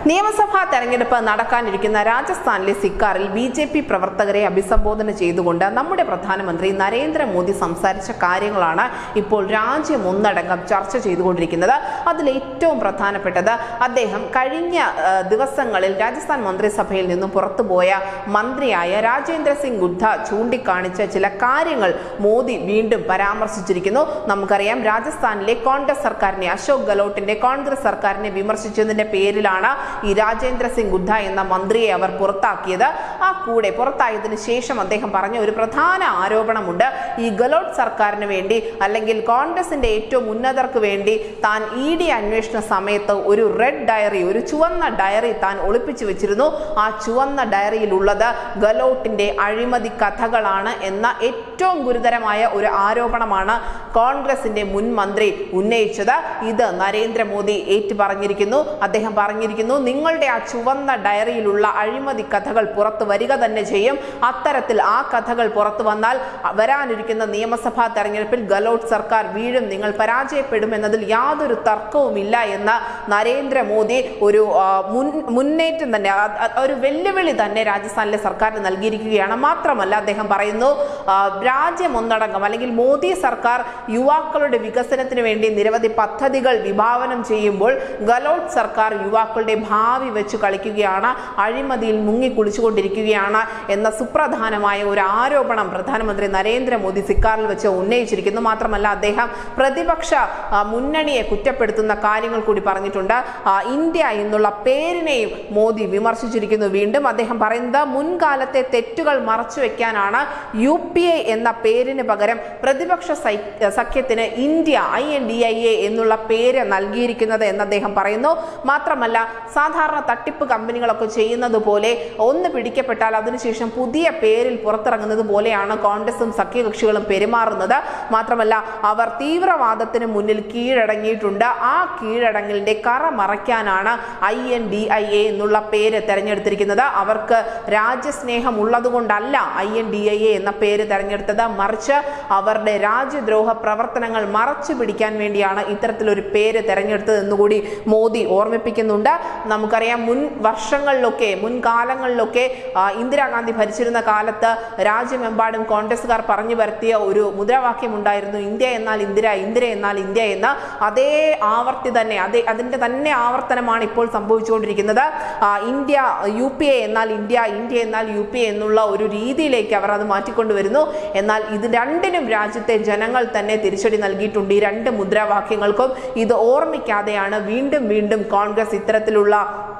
നിയമസഭാ തെരഞ്ഞെടുപ്പ് നടക്കാനിരിക്കുന്ന രാജസ്ഥാനിലെ സിക്കാറിൽ ബി ജെ പി പ്രവർത്തകരെ അഭിസംബോധന ചെയ്തുകൊണ്ട് നമ്മുടെ പ്രധാനമന്ത്രി നരേന്ദ്രമോദി സംസാരിച്ച കാര്യങ്ങളാണ് ഇപ്പോൾ രാജ്യം ഒന്നടങ്കം ചർച്ച ചെയ്തുകൊണ്ടിരിക്കുന്നത് അതിൽ ഏറ്റവും പ്രധാനപ്പെട്ടത് അദ്ദേഹം കഴിഞ്ഞ ആ, ദിവസങ്ങളിൽ രാജസ്ഥാൻ മന്ത്രിസഭയിൽ നിന്നും പുറത്തുപോയ മന്ത്രിയായ രാജേന്ദ്ര സിംഗ് ഗുദ്ധ ചൂണ്ടിക്കാണിച്ച ചില കാര്യങ്ങൾ മോദി വീണ്ടും പരാമർശിച്ചിരിക്കുന്നു നമുക്കറിയാം രാജസ്ഥാനിലെ കോൺഗ്രസ് സർക്കാരിനെ അശോക് ഗെലോട്ടിന്റെ കോൺഗ്രസ് സർക്കാരിനെ വിമർശിച്ചതിന്റെ പേരിലാണ് ഈ രാജേന്ദ്ര സിംഗ് ഗുദ്ധ എന്ന മന്ത്രിയെ അവർ പുറത്താക്കിയത് ആ കൂടെ പുറത്തായതിനു ശേഷം അദ്ദേഹം പറഞ്ഞ ഒരു പ്രധാന ആരോപണമുണ്ട് ഈ ഗെലോട്ട് സർക്കാരിന് വേണ്ടി അല്ലെങ്കിൽ കോൺഗ്രസിന്റെ ഏറ്റവും ഉന്നതർക്ക് വേണ്ടി താൻ ഇ ഡി അന്വേഷണ സമയത്ത് ഒരു റെഡ് ഡയറി ഒരു ചുവന്ന ഡയറി താൻ ഒളിപ്പിച്ചു വെച്ചിരുന്നു ആ ചുവന്ന ഡയറിയിലുള്ളത് ഗെലോട്ടിന്റെ അഴിമതി കഥകളാണ് എന്ന ഏറ്റവും ഗുരുതരമായ ഒരു ആരോപണമാണ് കോൺഗ്രസിന്റെ മുൻ മന്ത്രി ഉന്നയിച്ചത് ഇത് നരേന്ദ്രമോദി ഏറ്റു പറഞ്ഞിരിക്കുന്നു അദ്ദേഹം പറഞ്ഞിരിക്കുന്നു നിങ്ങളുടെ ആ ചുവന്ന ഡയറിയിലുള്ള അഴിമതി കഥകൾ പുറത്തു വരിക തന്നെ ചെയ്യും അത്തരത്തിൽ ആ കഥകൾ പുറത്തു വന്നാൽ വരാനിരിക്കുന്ന നിയമസഭാ തെരഞ്ഞെടുപ്പിൽ ഗലോട്ട് സർക്കാർ വീഴും നിങ്ങൾ പരാജയപ്പെടുമെന്നതിൽ യാതൊരു തർക്കവുമില്ല എന്ന് നരേന്ദ്രമോദി ഒരു ആ, മുൻ മുന്നേറ്റം തന്നെ ആ, ആ, ഒരു വെല്ലുവിളി തന്നെ രാജസ്ഥാനിലെ സർക്കാരിന് നൽകിയിരിക്കുകയാണ് മാത്രമല്ല അദ്ദേഹം പറയുന്നു ആ, രാജ്യം ഒന്നടങ്കം അല്ലെങ്കിൽ മോദി സർക്കാർ യുവാക്കളുടെ വികസനത്തിന് വേണ്ടി നിരവധി പദ്ധതികൾ വിഭാവനം ചെയ്യുമ്പോൾ ഗലോട്ട് സർക്കാർ യുവാക്കളുടെ ഭാവി വെച്ച് കളിക്കുകയാണ് അഴിമതിയിൽ മുങ്ങി കുളിച്ചുകൊണ്ടിരിക്കുകയാണ് എന്ന സുപ്രധാനമായ ഒരു ആരോപണം പ്രധാനമന്ത്രി നരേന്ദ്രമോദി സിക്കാറിൽ വെച്ച് ഉന്നയിച്ചിരിക്കുന്നു മാത്രമല്ല അദ്ദേഹം പ്രതിപക്ഷ ആ, മുന്നണിയെ കുറ്റപ്പെടുത്തുന്ന കാര്യങ്ങൾ കൂടി പറഞ്ഞിട്ടുണ്ട് ആ, ഇന്ത്യ എന്നുള്ള പേരിനെയും മോദി വിമർശിച്ചിരിക്കുന്നു വീണ്ടും അദ്ദേഹം പറയുന്നത് മുൻകാലത്തെ തെറ്റുകൾ മറച്ചു വെക്കാനാണ് യു പി എ എന്ന പേരിന് പകരം പ്രതിപക്ഷ സൈ- സഖ്യത്തിന് India I N D I A എന്നുള്ള പേര് നൽകിയിരിക്കുന്നത് എന്ന് അദ്ദേഹം പറയുന്നു മാത്രമല്ല സാധാരണ തട്ടിപ്പ് കമ്പനികളൊക്കെ ചെയ്യുന്നത് പോലെ ഒന്ന് പിടിക്കപ്പെട്ടാൽ അതിനുശേഷം പുതിയ പേരിൽ പുറത്തിറങ്ങുന്നത് പോലെയാണ് കോൺഗ്രസും സഖ്യകക്ഷികളും പെരുമാറുന്നത് മാത്രമല്ല അവർ തീവ്രവാദത്തിന് മുന്നിൽ കീഴടങ്ങിയിട്ടുണ്ട് ആ കീഴടങ്ങലിന്റെ കറ മറയ്ക്കാനാണ് I N D I A എന്നുള്ള പേര് തെരഞ്ഞെടുത്തിരിക്കുന്നത് അവർക്ക് രാജ്യസ്നേഹം ഉള്ളതുകൊണ്ടല്ല I N D I A എന്ന പേര് തെരഞ്ഞെടുത്തത് മറിച്ച് അവരുടെ രാജ്യദ്രോഹ പ്രവർത്തനങ്ങൾ മറച്ചു പിടിക്കാൻ വേണ്ടിയാണ് ഇത്തരത്തിലൊരു പേര് തെരഞ്ഞെടുത്തത് എന്നുകൂടി മോദി ഓർമ്മിപ്പിക്കുന്നുണ്ട് നമുക്കറിയാം മുൻ വർഷങ്ങളിലൊക്കെ മുൻകാലങ്ങളിലൊക്കെ ആ, ഇന്ദിരാഗാന്ധി ഭരിച്ചിരുന്ന കാലത്ത് രാജ്യമെമ്പാടും കോൺഗ്രസ്സുകാർ പറഞ്ഞു വരുത്തിയ ഒരു മുദ്രാവാക്യം ഉണ്ടായിരുന്നു ഇന്ത്യ എന്നാൽ ഇന്ദിര ഇന്ദിര എന്നാൽ ഇന്ത്യ എന്ന അതേ ആവർത്തി തന്നെ അതേ അതിന്റെ തന്നെ ആവർത്തനമാണ് ഇപ്പോൾ സംഭവിച്ചുകൊണ്ടിരിക്കുന്നത് ആ, ഇന്ത്യ യു പി എ എന്നാൽ ഇന്ത്യ ഇന്ത്യ എന്നാൽ യു പി എ എന്നുള്ള ഒരു രീതിയിലേക്ക് അവർ അത് മാറ്റിക്കൊണ്ടുവരുന്നു എന്നാൽ ഇത് രണ്ടിനും രാജ്യത്തെ ജനങ്ങൾ തന്നെ തിരിച്ചടി നൽകിയിട്ടുണ്ട് ഈ രണ്ട് മുദ്രാവാക്യങ്ങൾക്കും ഇത് ഓർമ്മിക്കാതെയാണ് വീണ്ടും വീണ്ടും കോൺഗ്രസ് ഇത്തരത്തിലുള്ള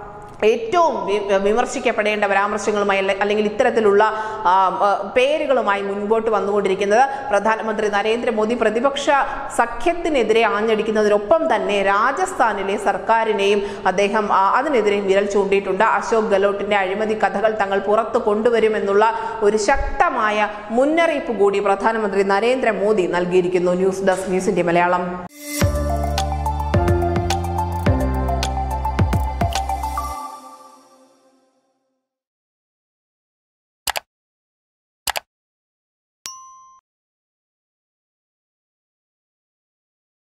ഏറ്റവും വി- വിമർശിക്കപ്പെടേണ്ട പരാമർശങ്ങളുമായി അല്ലെ- അല്ലെങ്കിൽ ഇത്തരത്തിലുള്ള ആ, ആ, പേരുകളുമായി മുൻപോട്ട് വന്നുകൊണ്ടിരിക്കുന്നത് പ്രധാനമന്ത്രി നരേന്ദ്രമോദി പ്രതിപക്ഷ സഖ്യത്തിനെതിരെ ആഞ്ഞടിക്കുന്നതിനൊപ്പം തന്നെ രാജസ്ഥാനിലെ സർക്കാരിനെയും അദ്ദേഹം ആ, അതിനെതിരെയും വിരൽ ചൂണ്ടിയിട്ടുണ്ട് അശോക് ഗെലോട്ടിന്റെ അഴിമതി കഥകൾ തങ്ങൾ പുറത്തു കൊണ്ടുവരുമെന്നുള്ള ഒരു ശക്തമായ മുന്നറിയിപ്പ് കൂടി പ്രധാനമന്ത്രി നരേന്ദ്രമോദി നൽകിയിരിക്കുന്നു news desk news India Malayalam